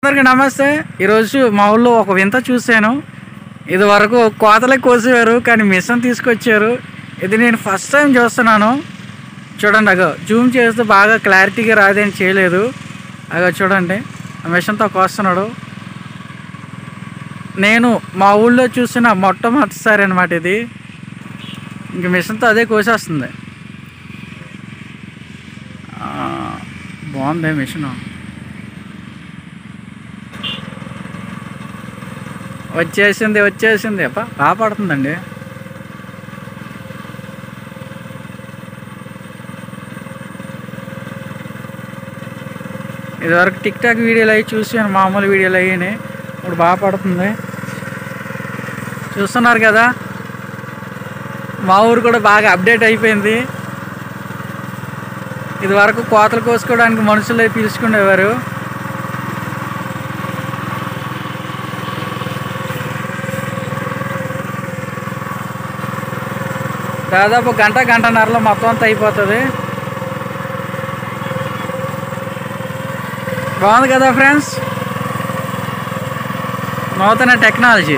అందరికీ నమస్తే ఈరోజు మా ఊళ్ళో ఒక వింత చూశాను ఇది వరకు కోతలే కోసేవారు కానీ మిషన్ తీసుకొచ్చారు ఇది నేను ఫస్ట్ టైం చూస్తున్నాను చూడండి అగో జూమ్ చేస్తే బాగా క్లారిటీగా రాదని చేయలేదు అగో చూడండి ఆ మిషన్తో కోస్తున్నాడు నేను మా ఊళ్ళో చూసిన మొట్టమొదటిసారి అనమాట ఇది ఇంక మిషన్తో అదే కోసేస్తుంది ఆ, బాగుంది మిషన్ వచ్చేసింది వచ్చేసింది అప్ప బాగా పడుతుందండి ఇదివరకు టిక్ టాక్ వీడియోలు అవి చూసాను మామూలు వీడియోలు అయ్యాయి ఇప్పుడు బాగా పడుతుంది చూస్తున్నారు కదా మా ఊరు కూడా బాగా అప్డేట్ అయిపోయింది ఇది వరకు కోతలు కోసుకోవడానికి మనుషులు పిలుచుకునేవారు దాదాపు గంట గంటన్నరలో మొత్తం అంతా అయిపోతుంది బాగుంది కదా ఫ్రెండ్స్ నూతన టెక్నాలజీ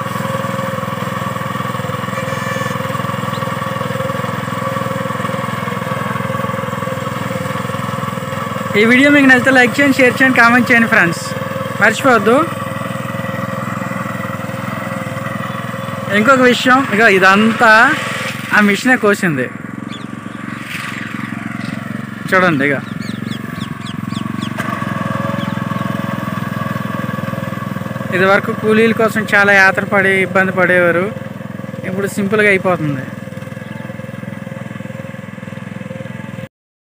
ఈ వీడియో మీకు నచ్చితే లైక్ చేయండి షేర్ చేయండి కామెంట్ చేయండి ఫ్రెండ్స్ మర్చిపోవద్దు ఇంకొక విషయం ఇక ఇదంతా ఆ మిషనే కోసింది చూడండి ఇక ఇది వరకు కూలీల కోసం చాలా యాత్ర పడి ఇబ్బంది పడేవారు ఇప్పుడు సింపుల్గా అయిపోతుంది